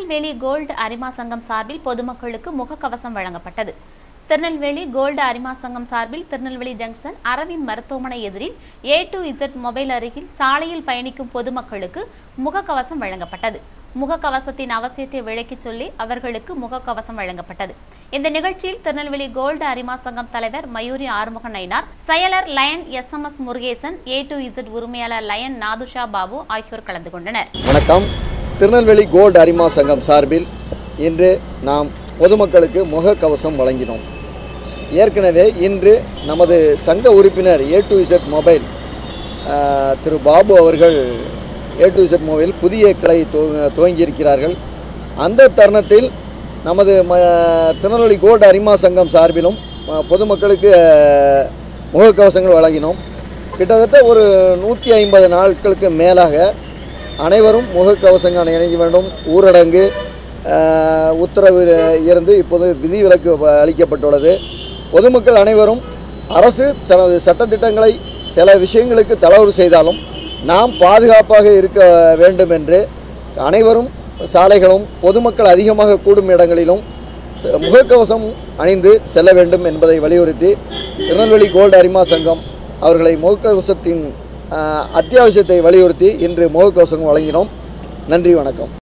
Tirunelveli gold அரிமா சங்கம் சார்பில் பொதுமக்களுக்கு முகக்கவசம் வழங்கப்பட்டது திருநெல்வேலி கோல்டு அரிமா சங்கம் சார்பில் திருநெல்வேலி ஜங்ஷன் அரவிந்த் மருத்துவமனை எதிரில் ஏ டு இசட் மொபைல் அருகில் சாலையில் பயணிக்கும் பொதுமக்களுக்கு முகக்கவசம் வழங்கப்பட்டது முகக்கவசத்தின் அவசியத்தை விளக்கிச் சொல்லி அவர்களுக்கு முகக்கவசம் வழங்கப்பட்டது இந்த நிகழ்ச்சியில் திருநெல்வேலி கோல்டு அரிமா சங்கம் தலைவர் மயூரி ஆறுமுகன் நயினார் செயலர் Lion S M S Murugesan A to Z உரிமையாளர் லயன் நாதுஷா பாபு ஆகியோர் கலந்து கொண்டனர் வணக்கம் திருநெல்வேலி கோல்டு அரிமா சங்கம் சார்பில் இன்று நாம் பொதுமக்களுக்கு முகக்கவசம் வழங்கினோம் ஏற்கனவே இன்று நமது சங்க உறுப்பினர் ஏ டு இசட் மொபைல் ஆஹ், திரு பாபு அவர்கள் ஏ டு இசட் மொபைல் புதிய கிளை துவ- துவங்கியிருக்கிறார்கள் அந்த தருணத்தில் நமது ம திருநெல்வேலி கோல்டு அரிமா சங்கம் சார்பிலும் அஹ், பொதுமக்களுக்கு அஹ், முகக்கவசங்கள் வழங்கினோம் கிட்டத்தட்ட ஒரு நூற்றி ஐம்பது நாட்களுக்கு மேலாக அனைவரும் முகக்கவசங்கள் அணிய வேண்டும் ஊரடங்கு அஹ், உத்தரவு இருந்து இப்போது விதிவிலக்கு வ- அளிக்கப்பட்டுள்ளது பொதுமக்கள் அனைவரும் அரசு தனது சட்டத்திட்டங்களை சில விஷயங்களுக்கு தளர்வு செய்தாலும் நாம் பாதுகாப்பாக இருக்க வேண்டும் என்று அனைவரும் சாலைகளும் பொதுமக்கள் அதிகமாக கூடும் இடங்களிலும் முகக்கவசம் அணிந்து செல்ல வேண்டும் என்பதை வலியுறுத்தி திருநெல்வேலி கோல்டு அரிமா சங்கம் அவர்களை முகக்கவசத்தின் அஹ், அத்தியாவசியத்தை வலியுறுத்தி இன்று முகக்கவசம் வழங்கினோம் நன்றி வணக்கம்